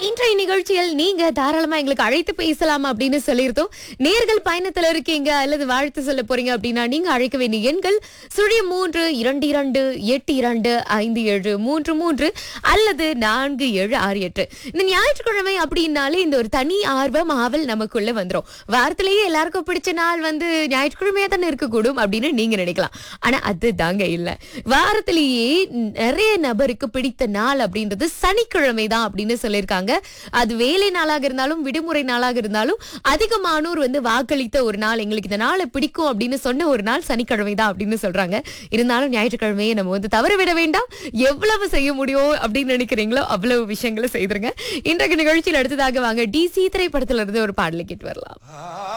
இன்றைய நிகழ்ச்சியில் நீங்க தாராளமா எங்களுக்கு அழைத்து பேசலாம் அப்படின்னு சொல்லியிருந்தோம் நேர்கள் பயணத்துல இருக்கீங்க அல்லது வாழ்த்து சொல்ல போறீங்க அப்படின்னா நீங்க அழைக்க வேண்டிய எண்கள் சுழிய மூன்று இரண்டு இரண்டு எட்டு இரண்டு ஐந்து ஏழு மூன்று மூன்று அல்லது நான்கு ஏழு ஆறு எட்டு இந்த ஞாயிற்றுக்கிழமை அப்படின்னாலே இந்த ஒரு தனி ஆர்வம் ஆவல் நமக்குள்ள வந்துரும் வாரத்திலேயே எல்லாருக்கும் பிடிச்ச நாள் வந்து ஞாயிற்றுக்கிழமையா தானே இருக்கக்கூடும் அப்படின்னு நீங்க நினைக்கலாம் ஆனா அது தாங்க இல்ல வாரத்திலேயே நிறைய நபருக்கு பிடித்த நாள் அப்படின்றது சனிக்கிழமை தான் அப்படின்னு சொல்லியிருக்காங்க அது வேலை நாளாக இருந்தாலும் விடுமுறை நாளாக இருந்தாலும் அதிகமானோர் வந்து வாக்களித்த ஒரு நாள் எங்களுக்கு இந்த நாளை பிடிக்கும் அப்படின்னு சொன்ன ஒரு நாள் சனிக்கிழமை தான் அப்படின்னு சொல்றாங்க இருந்தாலும் ஞாயிற்றுக்கிழமையை நம்ம வந்து தவற விட வேண்டாம் எவ்வளவு செய்ய முடியும் அப்படின்னு நினைக்கிறீங்களோ அவ்வளவு விஷயங்களை செய்திருங்க இன்றைக்கு நிகழ்ச்சியில் அடுத்ததாக வாங்க டிசி திரைப்படத்துல இருந்து ஒரு பாடலை கேட்டு வரலாம்